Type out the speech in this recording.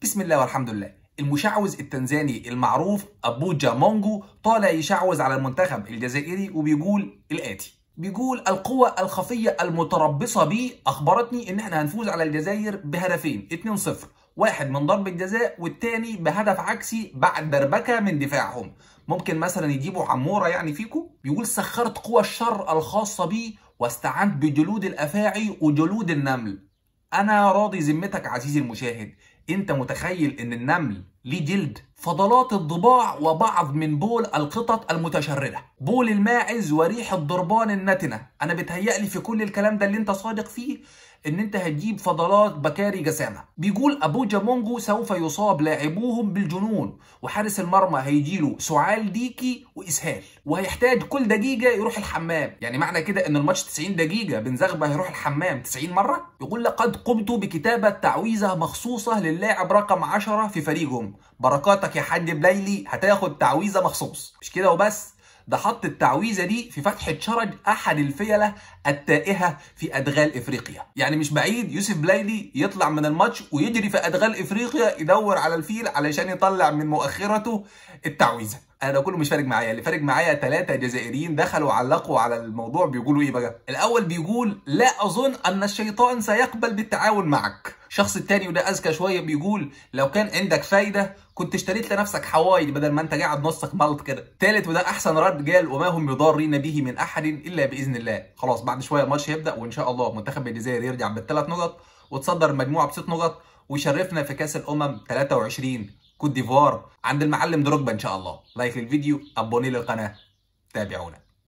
بسم الله والحمد لله المشعوذ التنزاني المعروف أبوجا مونجو طالع يشعوذ على المنتخب الجزائري وبيقول الآتي بيقول القوة الخفية المتربصة بي أخبرتني إن إحنا هنفوز على الجزائر بهدفين 2-0 واحد من ضربة جزاء والتاني بهدف عكسي بعد دربكة من دفاعهم ممكن مثلا يجيبوا عمورة يعني فيكو بيقول سخرت قوى الشر الخاصة بي واستعنت بجلود الأفاعي وجلود النمل أنا راضي ذمتك عزيزي المشاهد أنت متخيل إن النمل ليه جلد فضلات الضباع وبعض من بول القطط المتشردة بول الماعز وريح الضربان النتنة أنا بتهيألي في كل الكلام ده اللي أنت صادق فيه ان انت هتجيب فضلات بكاري جسامه بيقول ابو جامونجو سوف يصاب لاعبوهم بالجنون وحارس المرمى هيجيله سعال ديكي واسهال وهيحتاج كل دقيقه يروح الحمام يعني معنى كده ان الماتش 90 دقيقه بن زغبه هيروح الحمام 90 مره يقول لقد قمت بكتابه تعويذه مخصوصه للاعب رقم 10 في فريقهم بركاتك يا حاج بليلي هتاخد تعويذه مخصوص مش كده وبس ده حط التعويذه دي في فتحه شرج احد الفيله التائهه في ادغال افريقيا يعني مش بعيد يوسف بلايلي يطلع من الماتش ويجري في ادغال افريقيا يدور على الفيل علشان يطلع من مؤخرته التعويذه انا ده كله مش فارق معايا اللي فارق معايا ثلاثه جزائريين دخلوا علقوا على الموضوع بيقولوا ايه بقى الاول بيقول لا اظن ان الشيطان سيقبل بالتعاون معك الشخص التاني وده اذكى شويه بيقول لو كان عندك فايده كنت اشتريت لنفسك حوايج بدل ما انت قاعد نصك ملط كده تالت وده احسن رد قال وما هم بضارين به من احد الا باذن الله خلاص بعد شويه الماتش هيبدا وان شاء الله منتخب الجزائر يرجع بالثلاث نقط وتصدر المجموعه بست نقط ويشرفنا في كاس الامم 23 كوت ديفوار عند المعلم دروجبا ان شاء الله لايك للفيديو ابوني للقناه تابعونا